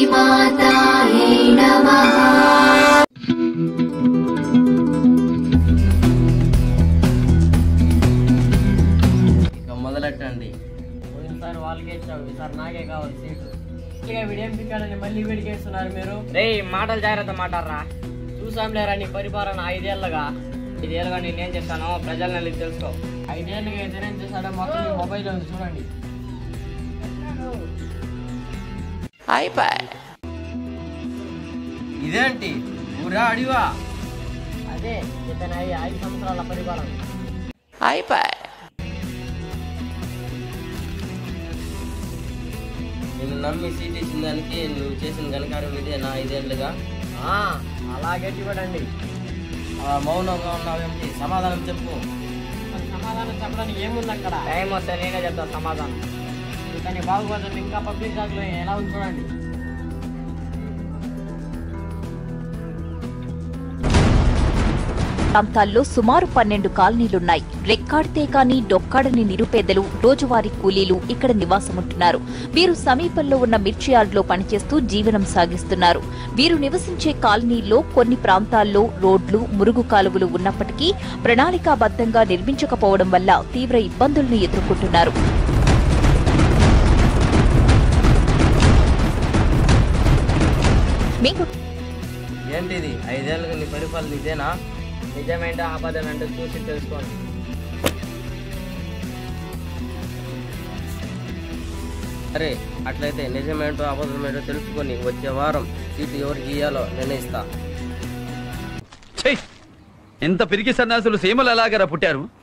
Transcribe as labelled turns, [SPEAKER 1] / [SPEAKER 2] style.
[SPEAKER 1] श्रीमातायै नमः
[SPEAKER 2] ఇక మొదలెట్టండి
[SPEAKER 3] పోయినసారి వాళ్ళకే ఇచ్చావు ఈసారి నాకే కావాలి సీటు ఇక వీడేం పిక్కాడని మళ్ళీ వీడికేస్తున్నారు మీరు
[SPEAKER 4] రే మాటలు జాగ్రత్త మాట్లాడరా
[SPEAKER 3] చూసాంలేరా నీ పరిపాలన ఐదేళ్లుగా
[SPEAKER 4] ఇదేళ్ళగా నేనేం చేస్తానో ప్రజలు నల్లి తెలుసుకో
[SPEAKER 3] ఐదేళ్ళుగా ఏదైనా చేశాడో మొత్తం మీ మొబైల్ ఉంది చూడండి
[SPEAKER 2] ఇదేంటి ఊరా అడివా
[SPEAKER 3] అదే ఇతని ఐ- ఐదు సంవత్సరాల పరిపాలన
[SPEAKER 2] నేను నమ్మి సీట్ ఇచ్చిన దానికి నువ్వు చేసిన ఘనకార్యం ఇదే నా ఐదేళ్లుగా
[SPEAKER 3] ఆ, అలాగే చూడండి
[SPEAKER 2] ఆ మౌనంగా ఉన్నావేంటి సమాధానం చెప్పు
[SPEAKER 3] మరి సమాధానం చెప్పడానికి ఏముంది అక్కడ
[SPEAKER 4] టైం వస్తే నేనే చెప్తాను సమాధానం
[SPEAKER 3] ఇతని బాగుపడడం ఇంకా పబ్లిక్ జాగ్లో ఎలా ఉంది చూడండి
[SPEAKER 5] ప్రాంతాల్లో సుమారు పన్నెండు కాలనీలున్నాయి రెక్కాడితే కాని డొక్కాడని నిరుపేదలు రోజువారీ కూలీలు ఇక్కడ నివాసముంటున్నారు వీరు సమీపంలో ఉన్న మిర్చి యార్డ్లో పనిచేస్తూ జీవనం సాగిస్తున్నారు వీరు నివసించే కాలనీల్లో కొన్ని ప్రాంతాల్లో రోడ్లు మురుగు కాలువలు ఉన్నప్పటికీ ప్రణాళికాబద్ధంగా నిర్మించకపోవడం వల్ల తీవ్ర ఇబ్బందులను ఎదుర్కొంటున్నారు మీకు
[SPEAKER 2] ఏంటిది ఐదేళ్ళకి నీ పరిపాలన ఇదేనా
[SPEAKER 4] నిజమేంటో అబద్ధమేంటో చూసి తెలుసుకోండి
[SPEAKER 2] సరే అట్లయితే నిజమేంటో అబద్ధమేంటో తెలుసుకొని వచ్చే వారం సీటు ఎవరికి ఇయ్యాలో నిర్ణయిస్తా
[SPEAKER 6] ఛై! ఇంత పిరికి సన్యాసులు సీమలు ఎలాగరా పుట్టారు